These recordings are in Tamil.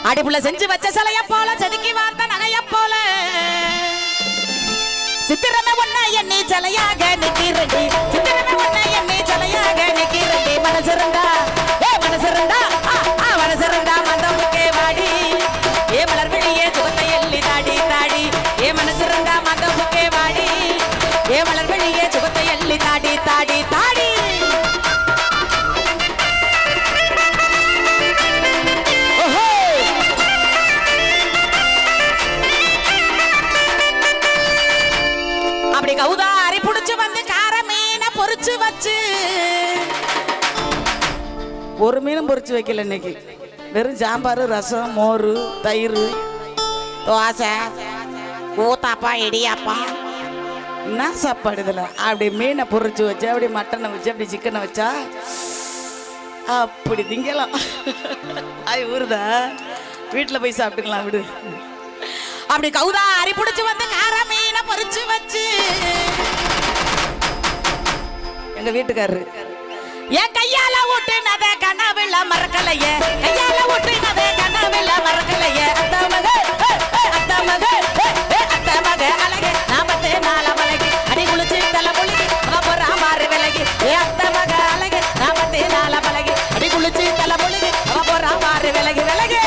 அடிப்புள்ள செஞ்சு வச்ச சிலைய போல செதுக்கி வார்த்த நகைய போல சித்திரமே ஒன்ன எண்ணி சிலையாக நிக்கிறடி சித்திரமே ஒன்ன எண்ணி சிலையாக நிக்கிறடி மனசிருந்தா ஏ மனசிருந்தா ஆ, ஆ, மனசிருந்தா மந்தமுக்கே வாடி ஏ மலர் விழியே சுகத்தை எள்ளி தாடி தாடி ஏ மனசிருந்தா மந்தமுக்கே வாடி ஏ மலர் விழியே சுகத்தை எள்ளி தாடி தாடி தாடி ஓஹோ அப்படி கௌதாரி புடிச்சு வந்து கார மீனை பொரிச்சு வச்சு ஒரு மீனும் பொரிச்சு வைக்கல இன்னைக்கு வெறும் சாம்பார் ரசம் மோர் தயிர் தோசை ஊத்தாப்பா இடியாப்பா என்ன சாப்பாடு இதில் அப்படி மீனை பொரிச்சு வச்சு அப்படி மட்டனை வச்சு அப்படி சிக்கனை வச்சா அப்படி திங்கலாம் ஆய் ஊருதா வீட்டில் போய் சாப்பிட்டுக்கலாம் விடு அப்படி கௌதாரி புடிச்சு வந்து கார மீனை பொரிச்சு வச்சு எங்க வீட்டுக்காரரு என் கையால ஊட்டுனத கனவுல மறக்கலையே கையால ஊட்டுனத கனவுல மறக்கலையே அத்த மக ஏ, ஏ, அத்த மக ஏ, ஏ, அத்த மக அழகு நாமத்து நால மலகி அடி குளிச்சு தலை முழுகி அவ போறா மாறு விலகி ஏ அத்த மக அழகு நாமத்து நால மலகி அடி குளிச்சு தலை முழுகி அவ போறா மாறு விலகி விலகி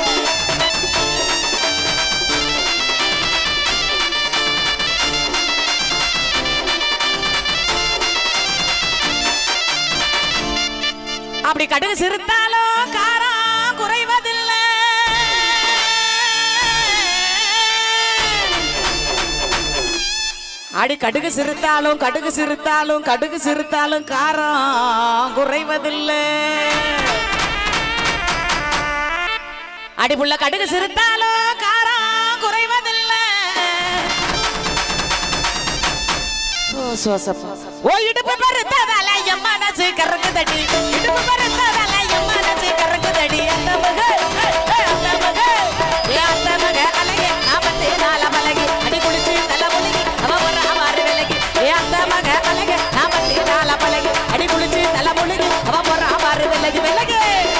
அப்படி கடுகு சிறுத்தாலும் காரம் குறைவதில்லை அடி கடுகு சிறுத்தாலும் கடுகு சிறுத்தாலும் கடுகு சிறுத்தாலும் காரம் குறைவதில்லை அடி புள்ள கடுகு சிறுத்தாலும் காரம் குறைவதில்லை ஓ சுவாசப்பா ஓ இடுப்பு பருத்ததால என் மனசு கறக்குதடி இடுப்பு பருத்ததால என் மனசு கறக்குதடி அந்த மக ஏ, ஏ, அந்த மக ஏ, அந்த மக அழகே நாமத்தே நால மலகி அடி குளிச்சு தலை முழுகி அவ ஒரு அவாறு விலகி ஏ அந்த மக அழகே நாமத்தே நால மலகி அடி குளிச்சு தலை முழுகி அவ ஒரு அவாறு விலகி விலகி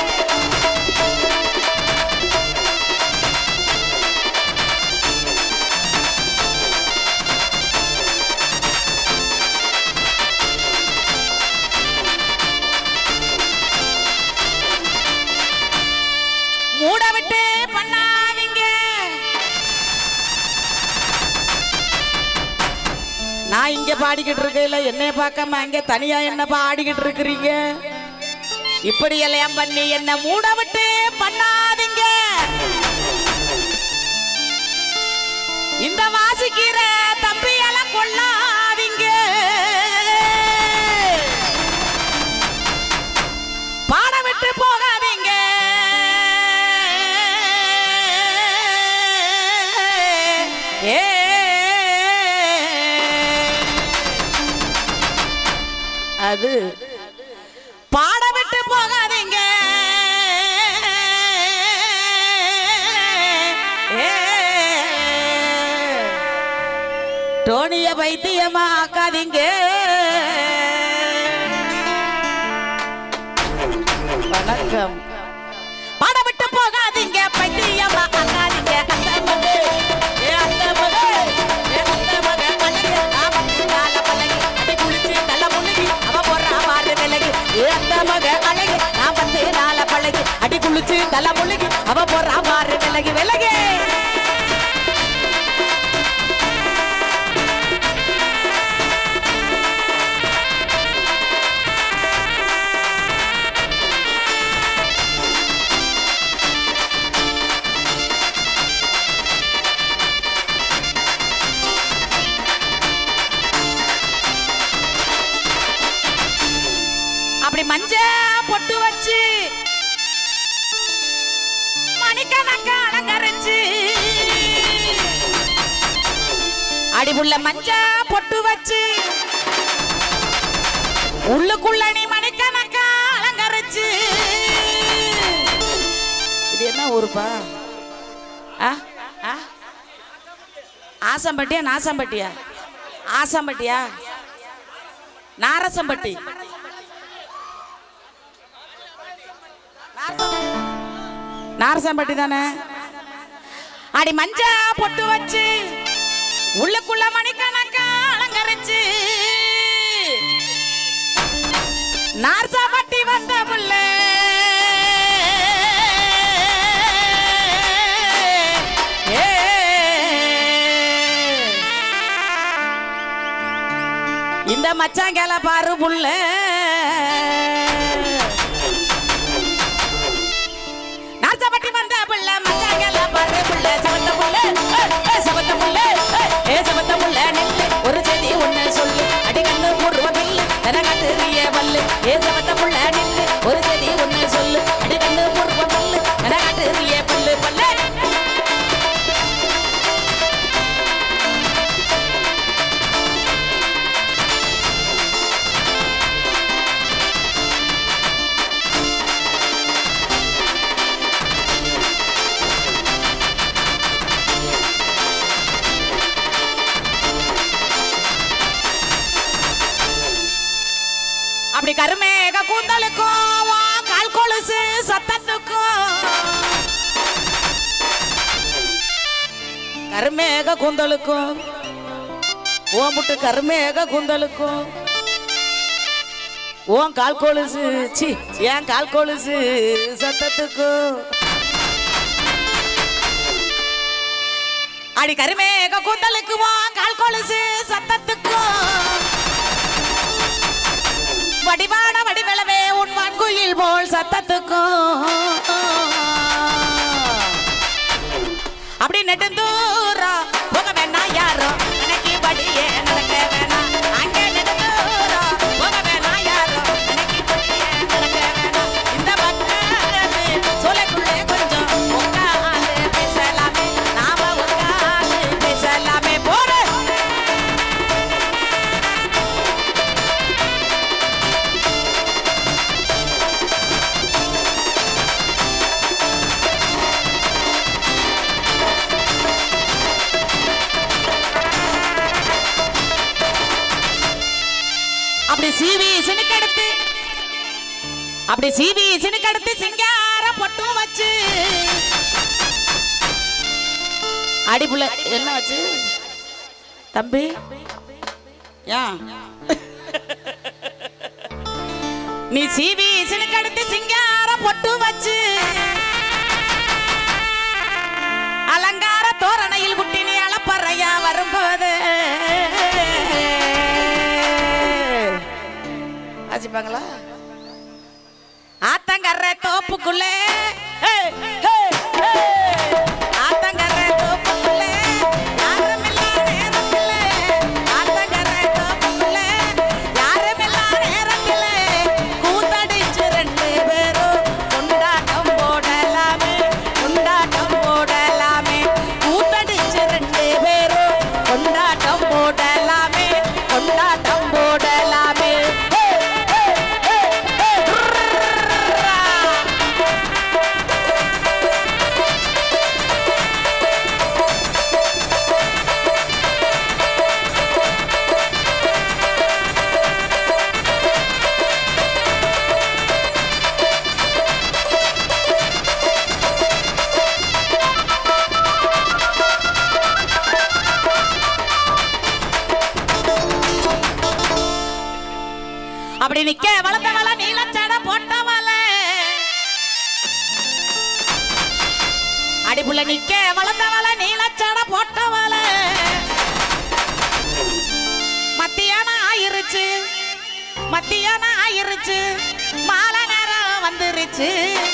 மூட விட்டு பண்ணாதீங்க நான் இங்க பாடிக்கிட்டு இருக்கையில என்னைய பார்க்காம அங்க தனியா என்ன பாடிக்கிட்டு இருக்கிறீங்க இப்படி எல்லாம் பண்ணி என்ன மூட விட்டு பண்ணாதீங்க இந்த வாசிக்கிற தம்பி எல்லாம் கொள்ளாதீங்க பாட விட்டு போகாதீங்க ஏ அது பாட விட்டு போகாதீங்க ஏ டோனிய பைத்தியமா ஆக்காதீங்க வணக்கம் பாட விட்டு போகாதீங்க பைத்தியமா ஆக்காதீங்க அந்த மகே ஏ அந்த மகே ஏ அந்த மகே அழகு ஆபத்து கால பழகி அடி குளிச்சு தலை முழுகி அவ போறா மாறு விலகி ஏ அந்த மகே அழகு ஆபத்து நால பழகி அடி குளிச்சு தலை முழுகி அவ போறா மாறு விலகி விலகி அப்படி மஞ்ச பொட்டு வச்சு மணிக்கணக்கா அலங்கரிச்சு அடிபுள்ள மஞ்ச பொட்டு வச்சு உள்ளுக்குள்ள நீ மணிக்கணக்கா அலங்கரிச்சு இது என்ன ஊருப்பா ஆ ஆ ஆசம்பட்டியா நாசம்பட்டியா ஆசம்பட்டியா நாரசம்பட்டி நாரசம்பட்டி தானே அடி மஞ்சா பொட்டு வச்சு உள்ளுக்குள்ள மணிக்கணக்கா அலங்கரிச்சு நார்சாம்பட்டி வந்த புள்ள ஏ. இந்த மச்சாங்கல பாரு புள்ள நார்சாம்பட்டி வந்த புள்ள மச்சாங்கல பாரு புள்ள சவந்த புள்ள ஏ, ஏ, சவந்த புள்ள ஏ, ஏ சவந்த புள்ள நில்லு ஒரு செய்தி ஒண்ணு சொல்லு அடி கண்ணு பூர்வ பில்லு தனகட்டுறிய வல்லு ஏ சவந்த புள்ள நில்லு ஒரு செய்தி ஒண்ணு சொல்லு அடி கண்ணு பூர்வ பில்லு தனகட்டுறிய பல்லு பல்லு அப்படி கருமேக கூந்தலுக்கும் வா கால் கொலுசு சத்தத்துக்கும் கருமேக கூந்தலுக்கும் ஓமுட்டு கருமேக கூந்தலுக்கும் ஓன் கால் கொலுசு சி ஏன் கால் கொலுசு சத்தத்துக்கும் அடி கருமேக கூந்தலுக்கு வா கால் கொலுசு சத்தத்துக்கும் வடிவான வடிவளவே உன் வான்குயில் போல் சத்தத்துக்கும் அப்படி நெடுந்தூரா போக வேணாம் யாரோ எனக்கு படியே நடக்க வேணாம் அங்கே நெடுந்தூரா போக வேணாம் யாரோ எனக்கு படியே நடக்க வேணாம் இந்த பக்கத்து சோலைக்குள்ளே கொஞ்சம் உட்காந்து பேசலாமே நாம உட்காந்து பேசலாமே போடு அப்படி சீவி சினுக்கெடுத்து அப்படி சீவி சினுக்கெடுத்து சிங்காரம் பொட்டும் வச்சு அடிப்புல என்ன வச்சு தம்பி ஏன் நீ சீவி சினுக்கெடுத்து சிங்காரம் பொட்டு வச்சு அலங்கார தோரணையில் குட்டி நீ அளப்பறையா வரும்போது வாசிப்பாங்களா ஆத்தங்கர தோப்புக்குள்ளே ஏய், ஏய், ஏய். ஆத்தங்கர தோப்புக்குள்ளே யாருமில்லா நேரத்திலே. ஆத்தங்கர தோப்புக்குள்ளே யாருமில்லா நேரத்திலே. கூத்தடிச்சு ரெண்டு பேரும் கொண்டாட்டம் போடலாமே கொண்டாட்டம் போடலாமே கூத்தடிச்சு ரெண்டு பேரும் கொண்டாட்டம் போடலாமே கொண்டாட்டம் போடலாமே ஹே, ஹே, ஹே, ஹே. ருர்ரா. அப்படி நிக்க வளர்ந்தவள நீலச்சட போட்டவள அடிப்புள்ள நிக்க வளர்ந்தவள நீலச்சட போட்டவள மத்தியானம் ஆயிருச்சு மத்தியானம் ஆயிருச்சு மாலை நேரம் வந்துருச்சு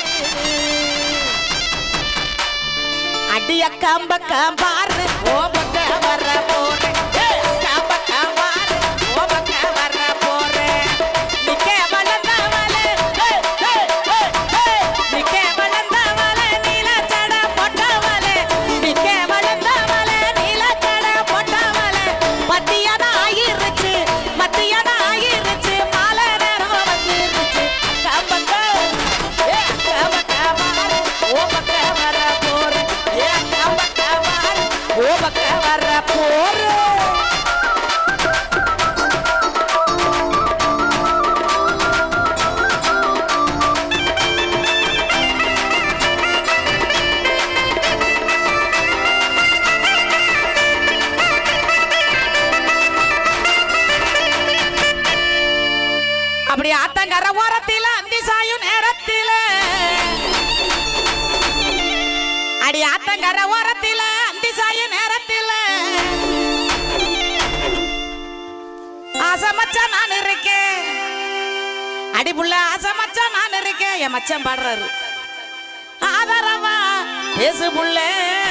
அடி அக்கம் பக்கம் பாரு ஓ பக்கம் வர போறேன் ஏய், அக்கம் பக்கம் பாரு ஓ பக்கம் வர போறேன் நிக்க வளர்ந்தவளே ஏய், ஏய், ஏய், ஏய். நிக்க வளர்ந்தவளே நீலச்சட போட்டவளே நிக்க வளர்ந்தவளே நீலச்சட போட்டவளே மத்தியானம் ஆயிருச்சு மத்தியானம் ஆயிருச்சு மாலை நேரம் வந்துருச்சு அக்கம் பக்கம் ஏ அக்கம் பக்கம் பாரு ஓ பக்கம் வர போறேன் ஏ அக்கம் பக்கம் பாரு ஓ பக்கம் ஆத்தங்கர ஓரத்தில அந்தி சாய நேரத்தில ஆசை மச்சான் நான் இருக்கேன் அடிப்புள்ள ஆசை மச்சான் நான் இருக்கேன் என் மச்சான் பாடுறாரு ஆதரவா பேசு புள்ளே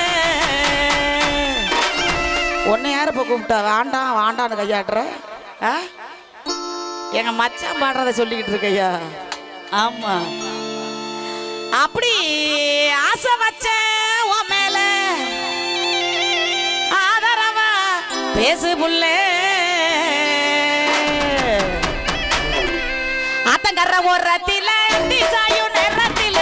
உன்னை யார் இப்போ கூப்பிட்டா வேண்டாம் வாண்டான்னு கையாட்டுற ஆ எங்க மச்சான் பாடுறத சொல்லிக்கிட்டு இருக்கையா ஆமா அப்படி ஆசை வச்ச உன் மேல ஆதரவா பேசு புள்ளே ஆத்தங்கர ஓரத்தில திசாயும் நேரத்தில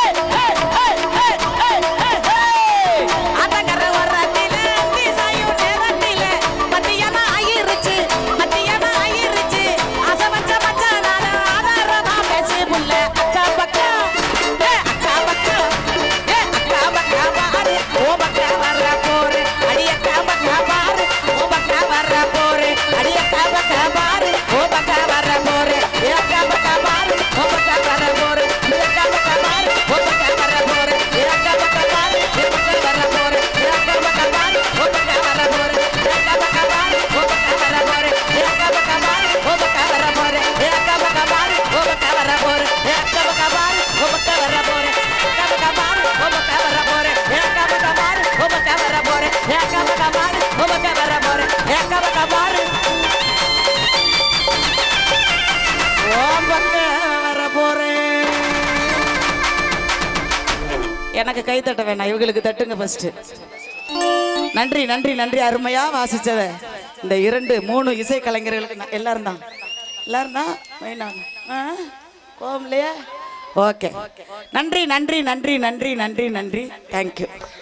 ஆத்தங்கர ஓரத்தில திசாயும் நேரத்தில மத்தியானம் ஆயிருச்சு மத்தியானம் ஆயிருச்சு ஆசை வச்ச மச்சான் நானு ஆதாரமா பேசு புள்ள அக்கா பக்கம் ஏ அக்கா பக்கம் ஏ அக்கா பக்கம் பாரு ஓ பக்கா வர்ற போரு அடி அக்கா பக்கா பாரு ஓ பக்கா வர்ற போரு அடி அக்கா பக்கா பாரு ஓ பக்கா வர்ற போரு ஏ அக்கா பக்கா பாரு ஓ பக்கா வர்ற போரு ஏ அக்கா பக்கா பாரு ஓ பக்கா வர்ற போரு ஏ அக்கா பக்கா பாரு ஏ பக்கா வர்ற போரு ஏ அக்கா பக்கா பாரு ஓ பக்கா வர்ற போரு ஏ அக்கா பக்கா பாரு ஓ பக்கா வர்ற போரு ஏ அக்கா பக்கா பாரு ஓ பக்கா வர்ற போரு ஏ அக்கா பக்கா பாரு ஓ பக்கா வர்ற போரு ஏ அக்கா பக்கா பாரு ஓ பக்கா வர்ற போரு அக்கா பக்கா பாரு ஓ பக்கா வர்ற போரு ஏ அக்கா பக்கா பாரு ஓ பக்கா வர்ற போரு ஏ அக்கா பக்கா பாரு ஓ பக்கா வர்ற போரு ஏ அக்கா பக்கா பாரு ஓ பக்கா வர போறேன் எனக்கு கை தட்ட வேணாம் இவங்களுக்கு தட்டுங்க ஃபர்ஸ்ட் நன்றி நன்றி நன்றி அருமையா வாசிச்சத இந்த இரண்டு மூணு இசை கலைஞர்களுக்கு நான் எல்லாரும் தான் எல்லாரும் தான் மெயினா கோவம் இல்லையா ஓகே நன்றி நன்றி நன்றி நன்றி நன்றி நன்றி தேங்க்யூ